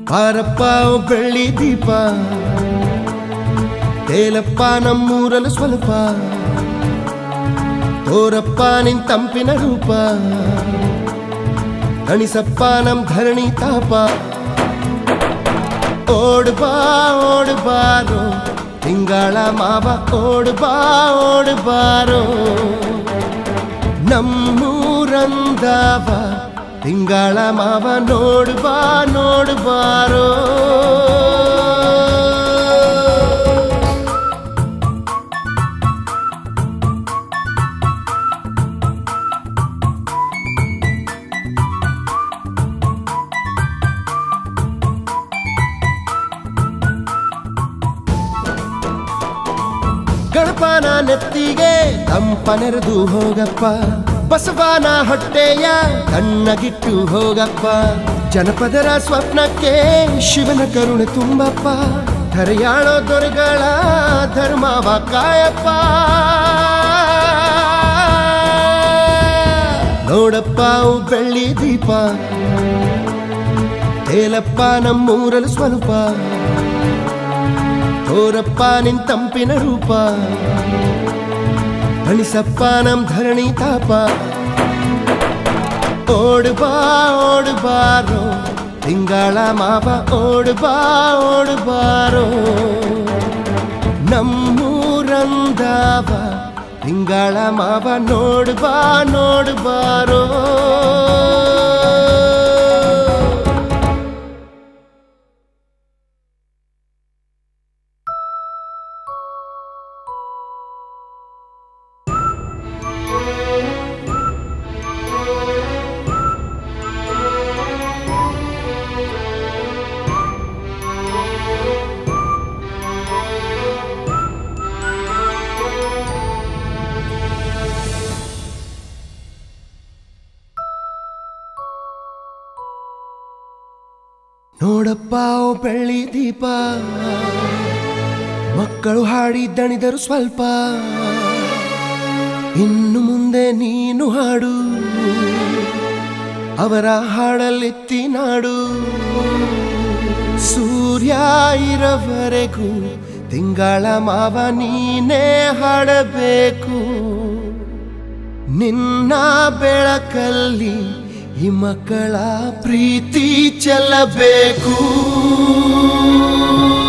ಪಾರಪ್ಪ ಓ ಬೆಳ್ಳಿ ದೀಪ ತೇಲಪ್ಪ ನಮ್ಮೂರಲು ಸ್ವಲ್ಪ ತೋರಪ್ಪ ನಿನ್ ತಂಪಿನ ರೂಪ ಕಣಿಸಪ್ಪ ನಮ್ ಧರಣಿ ತಾಪ ಓಡ್ಬಾ ಓಡ್ಬಾರೋ ತಿಂಗಳ ಮಾವ ಓಡ್ಬಾ ಓಡ್ಬಾರೋ ನಮ್ಮೂರಂದವ ತಿಂಗಳ ಮಾವ ನೋಡ್ಬಾ ನೋಡ್ಬಾರೋ ಗಣಪನ ನೆತ್ತಿಗೆ ತಂಪನೆರೆದು ಹೋಗಪ್ಪ ಬಸವನ ಹೊಟ್ಟೆಯ ಕಣ್ಣಗಿಟ್ಟು ಹೋಗಪ್ಪ ಜನಪದರ ಸ್ವಪ್ನಕ್ಕೆ ಶಿವನ ಕರುಣೆ ತುಂಬಪ್ಪ ಧರೆಯಾಳೋ ದೊರೆಗಳ ಧರ್ಮವ ಕಾಯಪ್ಪ ನೋಡಪ್ಪ ಅವು ಬೆಳ್ಳಿ ದೀಪ ತೇಲಪ್ಪ ನಮ್ಮೂರಲು ಸ್ವಲ್ಪ ತೋರಪ್ಪ ನಿನ್ ತಂಪಿನ ರೂಪ ಅಣಿಸಪ್ಪ ನಮ್ ಧರಣಿ ತಾಪ ಓಡ್ಬಾ ಓಡ್ಬಾರೋ ತಿಂಗಳ ಮಾವ ಓಡ್ಬಾ ಓಡ್ಬಾರೋ ನಮ್ಮೂರಂದವ ತಿಂಗಳ ಮಾವ ನೋಡ್ಬಾ ನೋಡ್ಬಾರೋ ನೋಡಪ್ಪ ಓ ಬೆಳ್ಳಿ ದೀಪ ಮಕ್ಕಳು ಹಾಡಿ ದಣಿದರು ಸ್ವಲ್ಪ ಇನ್ನು ಮುಂದೆ ನೀನು ಹಾಡು ಅವರ ಹಾಡಲೆತ್ತಿ ನಾಡು ಸೂರ್ಯ ಇರವರೆಗೂ ತಿಂಗಳ ಮಾವ ನೀನೇ ಹಾಡಬೇಕು ನಿನ್ನ ಬೆಳಕಲ್ಲಿ ಈ ಮಕ್ಕಳ ಪ್ರೀತಿ ಚೆಲ್ಲಬೇಕು